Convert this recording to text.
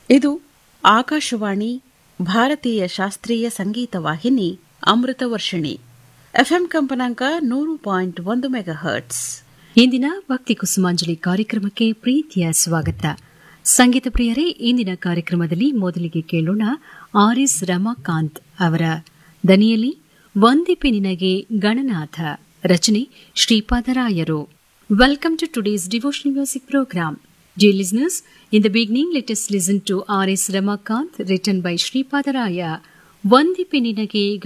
ಇದು ಆಕಾಶವಾಣಿ ಭಾರತೀಯ ಶಾಸ್ತ್ರೀಯ ಸಂಗೀತ ವಾಹಿನಿ ಅಮೃತ ವರ್ಷಿಣಿ ಎಫ್ಎಂ ಕಂಪನಾಂಕ ನೂರು ಪಾಯಿಂಟ್ ಒಂದು ಮೆಗಾ ಹರ್ಟ್ಸ್ ಇಂದಿನ ಭಕ್ತಿ ಕುಸುಮಾಂಜಲಿ ಕಾರ್ಯಕ್ರಮಕ್ಕೆ ಪ್ರೀತಿಯ ಸ್ವಾಗತ ಸಂಗೀತ ಪ್ರಿಯರೇ ಇಂದಿನ ಕಾರ್ಯಕ್ರಮದಲ್ಲಿ ಮೊದಲಿಗೆ ಕೇಳೋಣ ಆರ್ ಎಸ್ ರಮಾಕಾಂತ್ ಅವರ ದನಿಯಲ್ಲಿ ವಂದಿಪೆ ನಿನಗೆ ಗಣನಾಥ ರಚನೆ ಶ್ರೀಪಾದರಾಯರು welcome to today's devotional music programme Dear listeners, in the beginning, let us listen to R.S. Ramakant, written by Sri Padaraya. Vandipe Ninage